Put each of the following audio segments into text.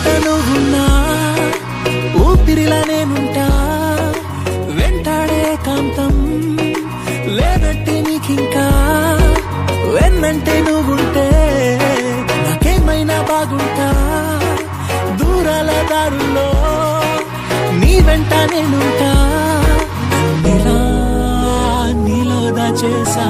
వెంట నువ్వున్నా ఊపిరిలా నేనుంటా వెంటాడే కాంతం లేనట్టే నీకింకా వెన్నంటే నువ్వుంటే నాకేమైనా బాగుంటా దూరాల దారుల్లో నీ వెంట నేనుంటా నీలా నీలో దాచేసా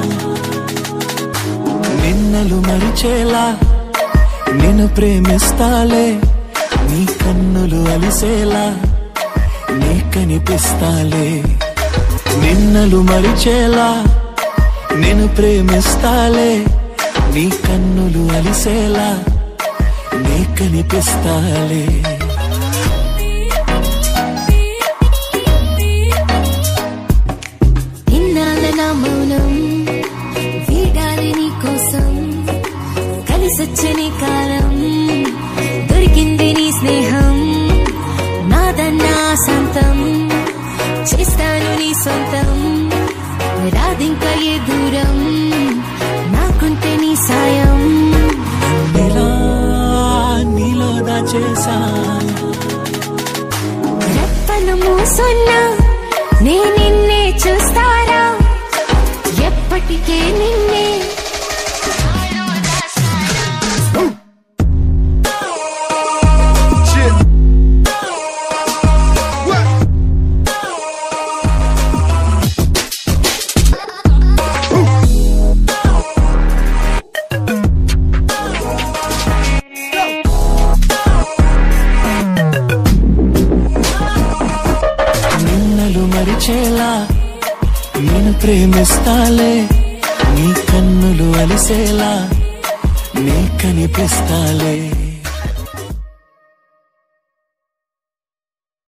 నిన్నలు మరిచేలా నిన్ను ప్రేమిస్తాలే నీ కన్నులు అలిసేలా నీ కనిపిస్తాలే నిన్నలు మరిచేలా నేను ప్రేమిస్తాలే నీ కన్నులు అలిసేలా నీ కనిపిస్తాలే ఇన్నాళ్ళ నా మౌనం వీడాలి నీ కోసం కలిసొచ్చని కాలం దొరికింది నీ స్నేహం నాదన్నా సొంతం చేస్తాను నీ సొంతం రాదింక ఏ దూరం నాకుంటే నీ సాయం నీలా నీలో దాచేసా రెప్పలు మూసున్నా నే నిన్నే చూస్తారా ఎప్పటికే నిన్నే నిన్నలు మరిచేలా నేను ప్రేమిస్తాలే నీ కన్నులు అలిసేలా నీ కనిపిస్తాలే